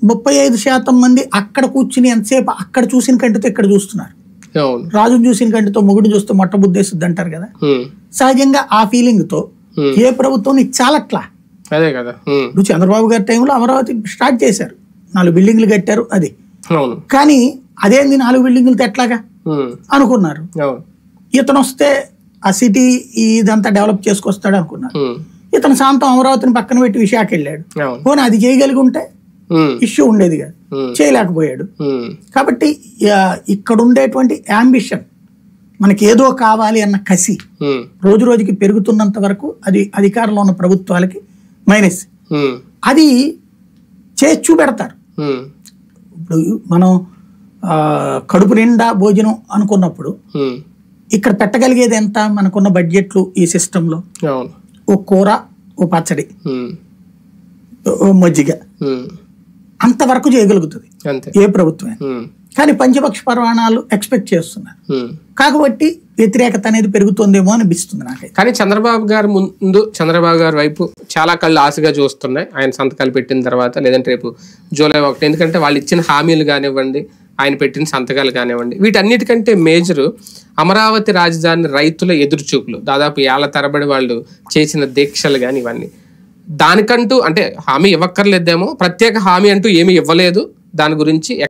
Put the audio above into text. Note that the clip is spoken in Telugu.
ముప్పై ఐదు శాతం మంది అక్కడ కూర్చుని ఎంతసేపు అక్కడ చూసిన కంటితో ఇక్కడ చూస్తున్నారు అవును రాజును చూసిన కంటితో మొగుడు చూస్తే మొట్ట బుద్ధేస్తుంది అంటారు కదా ఉమ్, సహజంగా ఆ ఫీలింగ్ తో ఉమ్, ఏ ప్రభుత్వం నీకు చాలట్లా అదే కదా ఉమ్, ఇప్పుడు చంద్రబాబు గారి టైంలో అమరావతి స్టార్ట్ చేశారు నాలుగు బిల్డింగ్లు కట్టారు అది అవును కానీ అదేంది నాలుగు బిల్డింగ్లతో ఎట్లాగా ఉమ్, అనుకున్నారు అవును ఇతను వస్తే ఆ సిటీ ఇదంతా డెవలప్ చేసుకొస్తాడు అనుకున్నారు ఉమ్, ఇతను శాంతం అమరావతిని పక్కన పెట్టి విశాఖ వెళ్ళాడు అవును పోనీ అది చేయగలిగి ఉంటే ఉమ్, ఇష్యూ ఉండేది కాదు ఉమ్, చేయలేకపోయాడు ఉమ్, కాబట్టి ఆ, ఇక్కడ ఉండేటువంటి యాంబిషన్ మనకి ఏదో కావాలి అన్న కసి ఉమ్, రోజు రోజుకి పెరుగుతున్నంత వరకు అది అధికారంలో ఉన్న ప్రభుత్వాలకి మైనస్ ఉమ్, అది చేసి చూపెడతారు ఉమ్, ఇప్పుడు మనం ఆ, కడుపు నిండా భోజనం అనుకున్నప్పుడు ఉమ్, ఇక్కడ పెట్టగలిగేది ఎంత మనకున్న బడ్జెట్లు ఈ సిస్టంలో అవును ఓ కూర ఓ పచ్చడి ఉమ్, ఓ మజ్జిగ ఉమ్, అంతవరకు చేయగలుగుతుంది అంతే ఏ ప్రభుత్వం ఉమ్, కానీ పంచపక్ష ప్రమాణాలు ఎక్స్పెక్ట్ చేస్తున్నారు ఉమ్. కాబట్టి వ్యతిరేకత అనేది పెరుగుతుందేమో అనిపిస్తుంది నాకైతే కానీ చంద్రబాబు గారు ముందు చంద్రబాబు గారి వైపు చాలా కళ్ళు ఆశగా చూస్తున్నాయి ఆయన సంతకాలు పెట్టిన తర్వాత లేదంటే రేపు జూలై ఒకటి ఎందుకంటే వాళ్ళు ఇచ్చిన హామీలు కానివ్వండి ఆయన పెట్టిన సంతకాలు కానివ్వండి వీటన్నిటికంటే మేజరు అమరావతి రాజధాని రైతుల ఎదురుచూపులు దాదాపు ఏళ్ల తరబడి వాళ్ళు చేసిన దీక్షలు కానీ ఇవన్నీ దానికంటూ అంటే హామీ ఇవ్వక్కర్లేదేమో ప్రత్యేక హామీ అంటూ ఏమీ ఇవ్వలేదు దాని గురించి